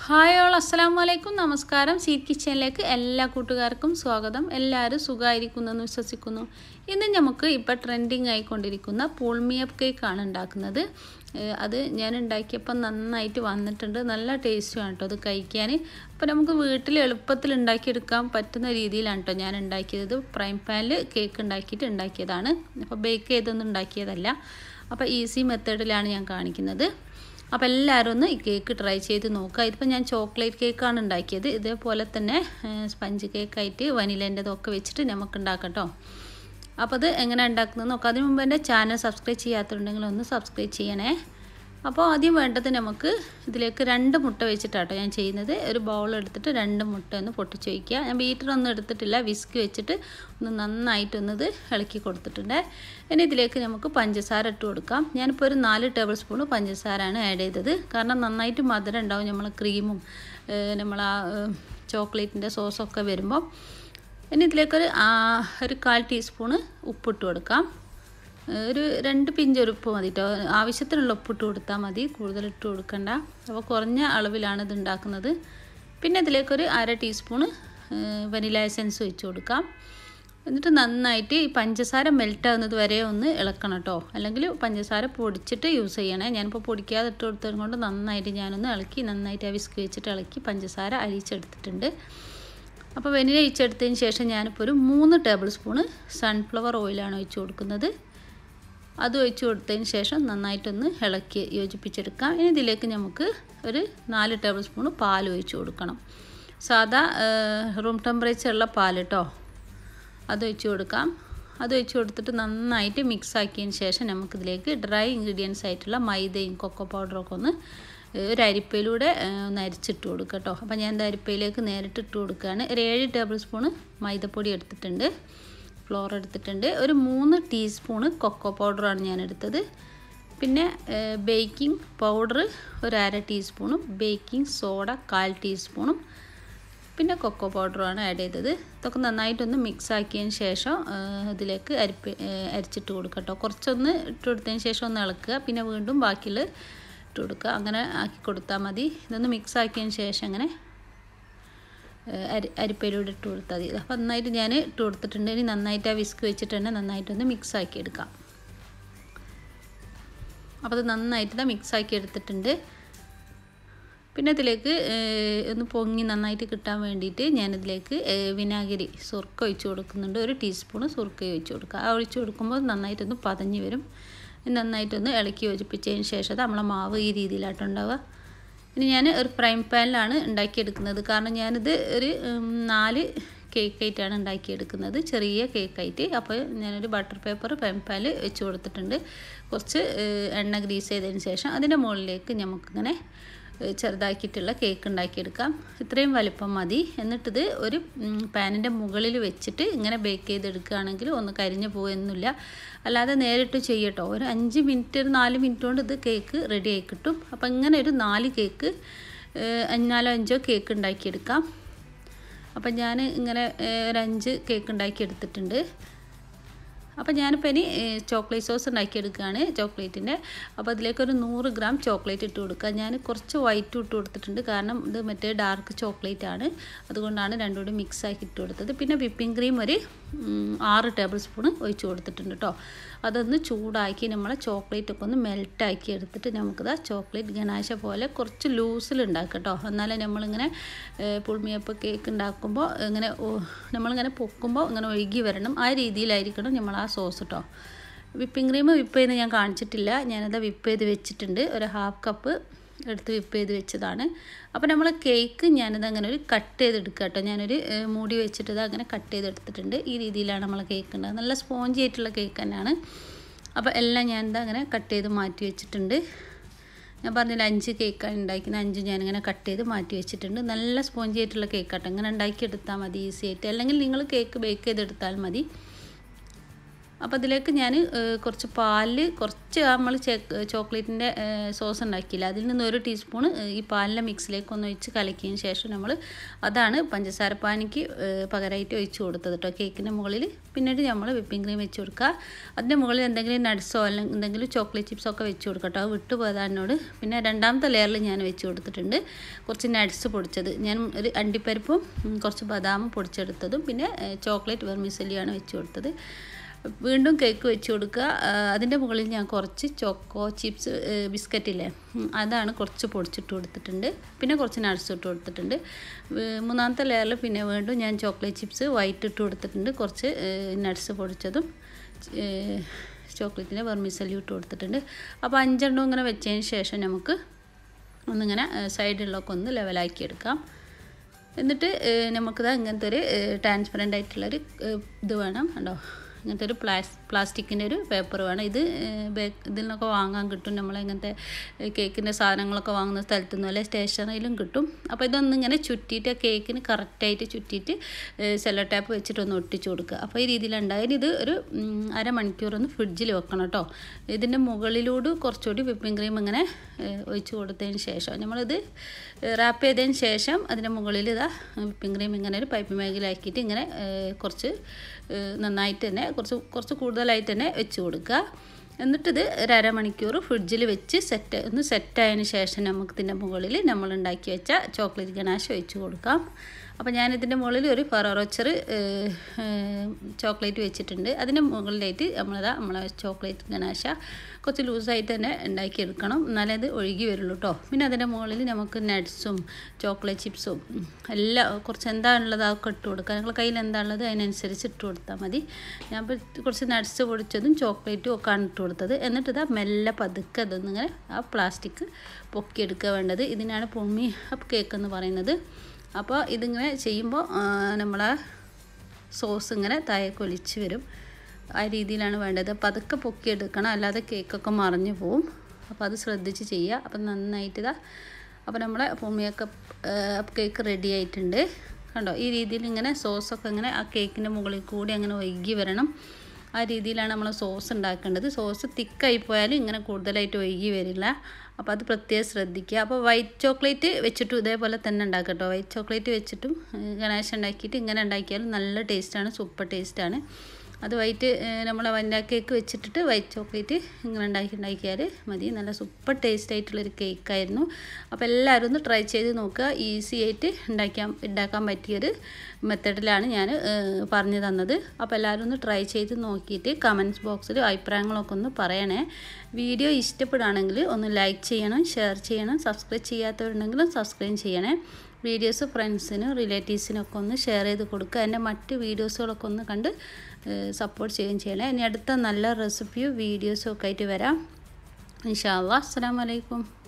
hi all അസ്സലാമു അലൈക്കും നമസ്കാരം സീറ്റ് കിച്ചണിലേക്ക് എല്ലാ കൂട്ടുകാർക്കും സ്വാഗതം എല്ലാവരും സുഖമായിരിക്കുന്നെന്ന് വിശ്വസിക്കുന്നു ഇന്ന് നമുക്ക് ഇപ്പോൾ ട്രെൻഡിങ് ആയിക്കൊണ്ടിരിക്കുന്ന പൂൾമിയപ്പ് കേക്കാണ് ഉണ്ടാക്കുന്നത് ഏഹ് അത് ഞാൻ ഉണ്ടാക്കിയപ്പോൾ നന്നായിട്ട് വന്നിട്ടുണ്ട് നല്ല ടേസ്റ്റുമാണ് കേട്ടോ അത് കഴിക്കാൻ അപ്പോൾ നമുക്ക് വീട്ടിൽ എളുപ്പത്തിൽ ഉണ്ടാക്കിയെടുക്കാൻ പറ്റുന്ന രീതിയിലാണ് കേട്ടോ ഞാൻ ഉണ്ടാക്കിയത് പ്രൈം പാനിൽ കേക്ക് ഉണ്ടാക്കിയിട്ട് ഉണ്ടാക്കിയതാണ് അപ്പോൾ ബേക്ക് ചെയ്തൊന്നും ഉണ്ടാക്കിയതല്ല അപ്പോൾ ഈസി മെത്തേഡിലാണ് ഞാൻ കാണിക്കുന്നത് അപ്പോൾ എല്ലാവരും ഒന്ന് ഈ കേക്ക് ട്രൈ ചെയ്ത് നോക്കുക ഇതിപ്പോൾ ഞാൻ ചോക്ലേറ്റ് കേക്കാണ് ഉണ്ടാക്കിയത് ഇതേപോലെ തന്നെ സ്പഞ്ച് കേക്കായിട്ട് വനിലേൻ്റെതൊക്കെ വെച്ചിട്ട് നമുക്ക് ഉണ്ടാക്കാം കേട്ടോ അപ്പോൾ അത് എങ്ങനെ ഉണ്ടാക്കുന്നത് നോക്കാം അതിന് മുമ്പ് എൻ്റെ ചാനൽ സബ്സ്ക്രൈബ് ചെയ്യാത്തുണ്ടെങ്കിൽ ഒന്ന് സബ്സ്ക്രൈബ് ചെയ്യണേ അപ്പോൾ ആദ്യം വേണ്ടത് നമുക്ക് ഇതിലേക്ക് രണ്ട് മുട്ട വെച്ചിട്ടാട്ടോ ഞാൻ ചെയ്യുന്നത് ഒരു ബൗൾ എടുത്തിട്ട് രണ്ട് മുട്ട ഒന്ന് പൊട്ടിച്ച് വയ്ക്കുക ഞാൻ ബീറ്ററൊന്നും എടുത്തിട്ടില്ല വിസ്ക് വെച്ചിട്ട് ഒന്ന് നന്നായിട്ടൊന്നത് ഇളക്കി കൊടുത്തിട്ടുണ്ട് ഇനി ഇതിലേക്ക് നമുക്ക് പഞ്ചസാര ഇട്ട് കൊടുക്കാം ഞാനിപ്പോൾ ഒരു നാല് ടേബിൾ സ്പൂൺ പഞ്ചസാരയാണ് ആഡ് ചെയ്തത് കാരണം നന്നായിട്ട് മധുരം ഉണ്ടാവും നമ്മൾ ക്രീമും നമ്മൾ ആ ചോക്ലേറ്റിൻ്റെ സോസൊക്കെ വരുമ്പോൾ ഇനി ഇതിലേക്കൊരു ഒരു കാൽ ടീസ്പൂണ് ഉപ്പിട്ട് കൊടുക്കാം ഒരു രണ്ട് പിഞ്ച് ഉപ്പ് മതി കേട്ടോ ആവശ്യത്തിനുള്ള ഉപ്പിട്ട് കൊടുത്താൽ മതി കൂടുതൽ ഇട്ട് കൊടുക്കണ്ട അപ്പോൾ കുറഞ്ഞ അളവിലാണ് ഇത് ഉണ്ടാക്കുന്നത് പിന്നെ ഇതിലേക്കൊരു അര ടീസ്പൂണ് വനില എസൻസ് ഒഴിച്ച് കൊടുക്കാം എന്നിട്ട് നന്നായിട്ട് ഈ പഞ്ചസാര മെൽറ്റ് ആകുന്നത് വരെ ഒന്ന് ഇളക്കണം കേട്ടോ അല്ലെങ്കിൽ പഞ്ചസാര പൊടിച്ചിട്ട് യൂസ് ചെയ്യണേ ഞാനിപ്പോൾ പൊടിക്കാതെ ഇട്ട് കൊടുത്തത് കൊണ്ട് നന്നായിട്ട് ഞാനൊന്ന് ഇളക്കി നന്നായിട്ട് ആ വിസ്ക് വെച്ചിട്ട് ഇളക്കി പഞ്ചസാര അരിച്ചെടുത്തിട്ടുണ്ട് അപ്പോൾ വെനില ഒഴിച്ചെടുത്തതിന് ശേഷം ഞാനിപ്പോൾ ഒരു മൂന്ന് ടേബിൾ സ്പൂണ് സൺഫ്ലവർ ഓയിലാണ് ഒഴിച്ച് കൊടുക്കുന്നത് അത് ഒഴിച്ച് കൊടുത്തതിന് ശേഷം നന്നായിട്ടൊന്ന് ഇളക്കി യോജിപ്പിച്ചെടുക്കാം ഇനി ഇതിലേക്ക് നമുക്ക് ഒരു നാല് ടേബിൾ സ്പൂൺ പാൽ ഒഴിച്ച് കൊടുക്കണം സാധാ റൂം ടെമ്പറേച്ചറുള്ള പാൽ കേട്ടോ അത് ഒഴിച്ച് കൊടുക്കാം അത് ഒഴിച്ച് കൊടുത്തിട്ട് നന്നായിട്ട് മിക്സ് ആക്കിയതിന് ശേഷം നമുക്കിതിലേക്ക് ഡ്രൈ ഇൻഗ്രീഡിയൻസ് ആയിട്ടുള്ള മൈദയും കൊക്കോ പൗഡറൊക്കെ ഒന്ന് ഒരു അരിപ്പയിലൂടെ ഒന്ന് അരിച്ചിട്ട് കൊടുക്കുക കേട്ടോ അപ്പോൾ ഞാൻ എന്താ അരിപ്പയിലേക്ക് നേരിട്ട് ഇട്ട് കൊടുക്കുകയാണ് ഒരു ഏഴ് ടേബിൾ സ്പൂണ് മൈദപ്പൊടി എടുത്തിട്ടുണ്ട് ഫ്ലോർ എടുത്തിട്ടുണ്ട് ഒരു മൂന്ന് ടീസ്പൂണ് കൊക്കോ പൗഡറാണ് ഞാൻ എടുത്തത് പിന്നെ ബേക്കിംഗ് പൗഡർ ഒരു അര ടീസ്പൂണും ബേക്കിംഗ് സോഡ കാൽ ടീസ്പൂണും പിന്നെ കൊക്കോ പൗഡറുമാണ് ആഡ് ചെയ്തത് ഇതൊക്കെ നന്നായിട്ടൊന്ന് മിക്സ് ആക്കിയതിന് ശേഷം ഇതിലേക്ക് അരിപ്പ് അരിച്ചിട്ട് കൊടുക്കുക കേട്ടോ കുറച്ചൊന്ന് ഇട്ട് കൊടുത്തതിന് ശേഷം ഒന്ന് ഇളക്കുക പിന്നെ വീണ്ടും ബാക്കിയുള്ള ഇട്ട് കൊടുക്കുക അങ്ങനെ ആക്കി കൊടുത്താൽ മതി ഇതൊന്ന് മിക്സ് ആക്കിയതിന് ശേഷം അങ്ങനെ അരി അരിപ്പയിലൂടെ ഇട്ട് കൊടുത്താൽ മതി അപ്പോൾ നന്നായിട്ട് ഞാൻ ഇട്ട് കൊടുത്തിട്ടുണ്ട് ഇനി നന്നായിട്ട് ആ വിസ്ക് വെച്ചിട്ട് തന്നെ നന്നായിട്ടൊന്ന് മിക്സ് ആക്കി എടുക്കാം അപ്പോൾ അത് നന്നായിട്ട് മിക്സ് ആക്കി എടുത്തിട്ടുണ്ട് പിന്നെ ഇതിലേക്ക് ഒന്ന് പൊങ്ങി നന്നായിട്ട് കിട്ടാൻ വേണ്ടിയിട്ട് ഞാനിതിലേക്ക് വിനാഗിരി സുർക്ക ഒഴിച്ച് കൊടുക്കുന്നുണ്ട് ഒരു ടീസ്പൂണ് സുർക്ക ഒഴിച്ച് കൊടുക്കുക ആ ഒഴിച്ച് കൊടുക്കുമ്പോൾ നന്നായിട്ടൊന്ന് പതഞ്ഞ് വരും നന്നായിട്ടൊന്ന് ഇളക്കി യോജിപ്പിച്ചതിന് ശേഷം നമ്മളെ മാവ് ഈ രീതിയിലായിട്ടുണ്ടാവുക ഇനി ഞാൻ ഒരു പ്രൈം പാനിലാണ് ഉണ്ടാക്കിയെടുക്കുന്നത് കാരണം ഞാനിത് ഒരു നാല് കേക്കായിട്ടാണ് ഉണ്ടാക്കിയെടുക്കുന്നത് ചെറിയ കേക്കായിട്ട് അപ്പോൾ ഞാനൊരു ബട്ടർ പേപ്പർ പ്രൈം പാനിൽ വെച്ച് കൊടുത്തിട്ടുണ്ട് കുറച്ച് എണ്ണ ഗ്രീസ് ചെയ്തതിന് ശേഷം അതിൻ്റെ മുകളിലേക്ക് നമുക്കിങ്ങനെ ചെറുതാക്കിയിട്ടുള്ള കേക്ക് ഉണ്ടാക്കിയെടുക്കാം ഇത്രയും വലിപ്പം മതി എന്നിട്ടിത് ഒരു പാനിൻ്റെ മുകളിൽ വെച്ചിട്ട് ഇങ്ങനെ ബേക്ക് ചെയ്തെടുക്കുകയാണെങ്കിൽ ഒന്ന് കരിഞ്ഞു പോകുന്നില്ല അല്ലാതെ നേരിട്ട് ചെയ്യട്ടോ ഒരു അഞ്ച് മിനിറ്റ് ഒരു നാല് മിനിറ്റ് കൊണ്ട് ഇത് കേക്ക് റെഡി ആയി കിട്ടും അപ്പോൾ ഇങ്ങനെ ഒരു നാല് കേക്ക് നാലോ അഞ്ചോ കേക്ക് ഉണ്ടാക്കിയെടുക്കാം അപ്പം ഞാൻ ഇങ്ങനെ ഒരു അഞ്ച് കേക്ക് ഉണ്ടാക്കി എടുത്തിട്ടുണ്ട് അപ്പോൾ ഞാനിപ്പോൾ ഇനി ചോക്ലേറ്റ് സോസ് ഉണ്ടാക്കിയെടുക്കുകയാണ് ചോക്ലേറ്റിൻ്റെ അപ്പോൾ അതിലേക്കൊരു നൂറ് ഗ്രാം ചോക്ലേറ്റ് ഇട്ട് കൊടുക്കുക ഞാൻ കുറച്ച് വൈറ്റ് ഇട്ട് കൊടുത്തിട്ടുണ്ട് കാരണം ഇത് മറ്റേ ഡാർക്ക് ചോക്ലേറ്റ് ആണ് അതുകൊണ്ടാണ് രണ്ടും കൂടി മിക്സ് ആക്കി ഇട്ട് കൊടുത്തത് പിന്നെ വിപ്പിംഗ് ക്രീം ഒരു ആറ് ടേബിൾ സ്പൂൺ ഒഴിച്ച് കൊടുത്തിട്ടുണ്ട് കേട്ടോ അതൊന്ന് ചൂടാക്കി നമ്മളെ ചോക്ലേറ്റ് ഒക്കെ ഒന്ന് മെൽട്ടാക്കി എടുത്തിട്ട് നമുക്കിത് ചോക്ലേറ്റ് ഗനാശ പോലെ കുറച്ച് ലൂസിൽ ഉണ്ടാക്കുക കേട്ടോ എന്നാലേ നമ്മളിങ്ങനെ പുൾമിയപ്പ് കേക്ക് ഉണ്ടാക്കുമ്പോൾ ഇങ്ങനെ നമ്മളിങ്ങനെ പൊക്കുമ്പോൾ ഇങ്ങനെ ഒഴുകി വരണം ആ രീതിയിലായിരിക്കണം നമ്മൾ ആ സോസ് കേട്ടോ വിപ്പിംഗ് ക്രീം വിപ്പ് ചെയ്ത് ഞാൻ കാണിച്ചിട്ടില്ല ഞാനത് വിപ്പ് ചെയ്ത് വെച്ചിട്ടുണ്ട് ഒരു ഹാഫ് കപ്പ് എടുത്ത് വിപ്പ് ചെയ്ത് വെച്ചതാണ് അപ്പോൾ നമ്മൾ കേക്ക് ഞാനിത് അങ്ങനെ ഒരു കട്ട് ചെയ്തെടുക്കുക കേട്ടോ ഞാനൊരു മൂടി വെച്ചിട്ട് ഇത് അങ്ങനെ കട്ട് ചെയ്തെടുത്തിട്ടുണ്ട് ഈ രീതിയിലാണ് നമ്മൾ കേക്ക് ഉണ്ടാകുന്നത് നല്ല സ്പോഞ്ചി ആയിട്ടുള്ള കേക്ക് തന്നെയാണ് അപ്പോൾ എല്ലാം ഞാനിത് അങ്ങനെ കട്ട് ചെയ്ത് മാറ്റി വെച്ചിട്ടുണ്ട് ഞാൻ പറഞ്ഞില്ല അഞ്ച് കേക്കാണ് ഉണ്ടാക്കുന്നത് അഞ്ച് ഞാനിങ്ങനെ കട്ട് ചെയ്ത് മാറ്റി വെച്ചിട്ടുണ്ട് നല്ല സ്പോഞ്ചി ആയിട്ടുള്ള കേക്ക് കേട്ടോ ഇങ്ങനെ ഉണ്ടാക്കിയെടുത്താൽ മതി ഈസി ആയിട്ട് അല്ലെങ്കിൽ നിങ്ങൾ കേക്ക് ബേക്ക് ചെയ്തെടുത്താൽ മതി അപ്പോൾ അതിലേക്ക് ഞാൻ കുറച്ച് പാലിൽ കുറച്ച് നമ്മൾ ചോക്ലേറ്റിൻ്റെ സോസ് ഉണ്ടാക്കിയില്ല അതിൽ നിന്ന് ഒരു ടീസ്പൂൺ ഈ പാലിൻ്റെ മിക്സിലേക്ക് ഒന്ന് ഒഴിച്ച് കലക്കിയതിന് ശേഷം നമ്മൾ അതാണ് പഞ്ചസാര പാനിക്ക് പകരമായിട്ട് ഒഴിച്ച് കൊടുത്തത് കേട്ടോ കേക്കിൻ്റെ മുകളിൽ പിന്നീട് നമ്മൾ വിപ്പിംഗ് ക്രീം വെച്ച് കൊടുക്കുക അതിൻ്റെ മുകളിൽ എന്തെങ്കിലും നട്ട്സോ അല്ലെങ്കിൽ എന്തെങ്കിലും ചോക്ലേറ്റ് ചിപ്സോ ഒക്കെ വെച്ച് കൊടുക്കുക കേട്ടോ അത് വിട്ടുപോയതാണ് എന്നോട് പിന്നെ രണ്ടാമത്തെ ലെയറിൽ ഞാൻ വെച്ച് കൊടുത്തിട്ടുണ്ട് കുറച്ച് നട്ട്സ് പൊടിച്ചത് ഞാൻ ഒരു അണ്ടിപ്പരിപ്പും കുറച്ച് ബദാമും പൊടിച്ചെടുത്തതും പിന്നെ ചോക്ലേറ്റ് വെർമിസലിയാണ് വെച്ച് കൊടുത്തത് വീണ്ടും കേക്ക് വെച്ച് കൊടുക്കുക അതിൻ്റെ മുകളിൽ ഞാൻ കുറച്ച് ചോക്കോ ചിപ്സ് ബിസ്ക്കറ്റില്ലേ അതാണ് കുറച്ച് പൊടിച്ചിട്ട് കൊടുത്തിട്ടുണ്ട് പിന്നെ കുറച്ച് നട്ട്സ് ഇട്ട് കൊടുത്തിട്ടുണ്ട് മൂന്നാമത്തെ ലെയറിൽ പിന്നെ വീണ്ടും ഞാൻ ചോക്ലേറ്റ് ചിപ്സ് വൈറ്റ് ഇട്ട് കൊടുത്തിട്ടുണ്ട് കുറച്ച് നട്ട്സ് പൊടിച്ചതും ചോക്ലേറ്റിൻ്റെ വെർമിസലി ഇട്ട് കൊടുത്തിട്ടുണ്ട് അപ്പോൾ അഞ്ചെണ്ണം ഇങ്ങനെ വെച്ചതിന് ശേഷം നമുക്ക് ഒന്നിങ്ങനെ സൈഡിലൊക്കെ ഒന്ന് ലെവലാക്കി എടുക്കാം എന്നിട്ട് നമുക്കിത് ഇങ്ങനത്തെ ഒരു ട്രാൻസ്പെറൻ്റ് ആയിട്ടുള്ളൊരു ഇത് വേണം കണ്ടോ ഇങ്ങനത്തെ ഒരു പ്ലാസ് പ്ലാസ്റ്റിക്കിൻ്റെ ഒരു പേപ്പർ വേണം ഇത് ബേക്ക് ഇതിൽ നിന്നൊക്കെ വാങ്ങാൻ കിട്ടും നമ്മൾ ഇങ്ങനത്തെ കേക്കിൻ്റെ സാധനങ്ങളൊക്കെ വാങ്ങുന്ന സ്ഥലത്തു നിന്നും അല്ലെ സ്റ്റേഷനറിയിലും കിട്ടും അപ്പോൾ ഇതൊന്നിങ്ങനെ ചുറ്റിയിട്ട് ആ കേക്കിന് കറക്റ്റായിട്ട് ചുറ്റിയിട്ട് സെല്ലോ ടാപ്പ് വെച്ചിട്ട് ഒന്ന് ഒട്ടിച്ച് കൊടുക്കുക അപ്പോൾ ഈ രീതിയിലുണ്ടായാലും ഇത് ഒരു അരമണിക്കൂർ ഒന്ന് ഫ്രിഡ്ജിൽ വെക്കണം കേട്ടോ ഇതിൻ്റെ മുകളിലൂടെ കുറച്ചുകൂടി വിപ്പിംഗ് ക്രീം ഇങ്ങനെ ഒഴിച്ച് കൊടുത്തതിന് ശേഷം നമ്മളിത് റാപ്പ് ചെയ്തതിന് ശേഷം അതിൻ്റെ മുകളിൽ ഇതാ വിപ്പിംഗ് ക്രീം ഇങ്ങനെ ഒരു പൈപ്പ് മേഖലയാക്കിയിട്ട് ഇങ്ങനെ കുറച്ച് നന്നായിട്ട് തന്നെ കുറച്ച് കുറച്ച് കൂടുതലായിട്ട് തന്നെ വെച്ച് കൊടുക്കുക എന്നിട്ടിത് ഒരു അരമണിക്കൂർ ഫ്രിഡ്ജിൽ വെച്ച് സെറ്റ് ഒന്ന് സെറ്റായതിന് ശേഷം നമുക്ക് ഇതിൻ്റെ മുകളിൽ നമ്മൾ ഉണ്ടാക്കി വെച്ച ചോക്ലേറ്റ് ഗണാശ ഒഴിച്ച് കൊടുക്കാം അപ്പോൾ ഞാനിതിൻ്റെ മുകളിൽ ഒരു ഫെറോറോച്ചർ ചോക്ലേറ്റ് വെച്ചിട്ടുണ്ട് അതിൻ്റെ മുകളിലായിട്ട് നമ്മളിതാ നമ്മളെ ചോക്ലേറ്റ് ഗണാശ കുറച്ച് ലൂസായിട്ട് തന്നെ ഉണ്ടാക്കിയെടുക്കണം എന്നാലേ അത് ഒഴുകി വരുള്ളൂ കേട്ടോ പിന്നെ അതിൻ്റെ മുകളിൽ നമുക്ക് നട്ട്സും ചോക്ലേറ്റ് ചിപ്സും എല്ലാം കുറച്ച് എന്താണുള്ളത് അതൊക്കെ ഇട്ട് കൊടുക്കുക നിങ്ങളുടെ കയ്യിൽ എന്താണുള്ളത് അതിനനുസരിച്ച് ഇട്ട് കൊടുത്താൽ മതി ഞാൻ കുറച്ച് നട്ട്സ് പൊടിച്ചതും ചോക്ലേറ്റും ഒക്കെ ആണ് ഇട്ട് കൊടുത്തത് എന്നിട്ട് ഇതാ മെല്ലെ പതുക്കെ അതൊന്നിങ്ങനെ ആ പ്ലാസ്റ്റിക് പൊക്കിയെടുക്കുക വേണ്ടത് ഇതിനാണ് പൊമ്മി അപ്പ് കേക്ക് എന്ന് പറയുന്നത് അപ്പോൾ ഇതിങ്ങനെ ചെയ്യുമ്പോൾ നമ്മളെ സോസ് ഇങ്ങനെ താഴേക്ക് ഒലിച്ച് വരും ആ രീതിയിലാണ് വേണ്ടത് പതുക്കെ പൊക്കിയെടുക്കണം അല്ലാതെ കേക്കൊക്കെ മറിഞ്ഞു പോവും അപ്പോൾ അത് ശ്രദ്ധിച്ച് ചെയ്യുക അപ്പം നന്നായിട്ട് ഇതാ അപ്പോൾ നമ്മളെ പൊമ്മിയൊക്കെ കേക്ക് റെഡി ആയിട്ടുണ്ട് കണ്ടോ ഈ രീതിയിൽ ഇങ്ങനെ സോസൊക്കെ ഇങ്ങനെ ആ കേക്കിൻ്റെ മുകളിൽ കൂടി അങ്ങനെ ഒഴുകി വരണം ആ രീതിയിലാണ് നമ്മൾ സോസ് ഉണ്ടാക്കേണ്ടത് സോസ് തിക്കായി പോയാലും ഇങ്ങനെ കൂടുതലായിട്ട് ഒഴുകി വരില്ല അപ്പോൾ അത് പ്രത്യേകം ശ്രദ്ധിക്കുക അപ്പോൾ വൈറ്റ് ചോക്ലേറ്റ് വെച്ചിട്ടും ഇതേപോലെ തന്നെ ഉണ്ടാക്കുക കേട്ടോ വൈറ്റ് ചോക്ലേറ്റ് വെച്ചിട്ടും ഗണേശ ഉണ്ടാക്കിയിട്ട് ഇങ്ങനെ ഉണ്ടാക്കിയാലും നല്ല ടേസ്റ്റാണ് സൂപ്പർ ടേസ്റ്റാണ് അത് വൈറ്റ് നമ്മൾ വനില കേക്ക് വെച്ചിട്ടിട്ട് വൈറ്റ് ചോക്ലേറ്റ് ഇങ്ങനെ ഉണ്ടാക്കി ഉണ്ടാക്കിയാൽ മതി നല്ല സൂപ്പർ ടേസ്റ്റ് ആയിട്ടുള്ളൊരു കേക്കായിരുന്നു അപ്പോൾ എല്ലാവരും ഒന്ന് ട്രൈ ചെയ്ത് നോക്കുക ഈസി ആയിട്ട് ഉണ്ടാക്കാൻ ഉണ്ടാക്കാൻ പറ്റിയൊരു മെത്തഡിലാണ് ഞാൻ പറഞ്ഞു തന്നത് അപ്പോൾ എല്ലാവരും ഒന്ന് ട്രൈ ചെയ്ത് നോക്കിയിട്ട് കമൻറ്റ്സ് ബോക്സിൽ അഭിപ്രായങ്ങളൊക്കെ ഒന്ന് പറയണേ വീഡിയോ ഇഷ്ടപ്പെടുകയാണെങ്കിൽ ഒന്ന് ലൈക്ക് ചെയ്യണം ഷെയർ ചെയ്യണം സബ്സ്ക്രൈബ് ചെയ്യാത്തവരുണ്ടെങ്കിലും സബ്സ്ക്രൈബ് ചെയ്യണേ വീഡിയോസ് ഫ്രണ്ട്സിനും റിലേറ്റീവ്സിനൊക്കെ ഒന്ന് ഷെയർ ചെയ്ത് കൊടുക്കുക എൻ്റെ മറ്റ് വീഡിയോസുകളൊക്കെ ഒന്ന് കണ്ട് സപ്പോർട്ട് ചെയ്യുകയും ചെയ്യണേ ഇനി അടുത്ത നല്ല റെസിപ്പിയോ വീഡിയോസും ഒക്കെ ആയിട്ട് വരാം ഇൻഷാ അല്ലാ അസ്സാം വലൈക്കും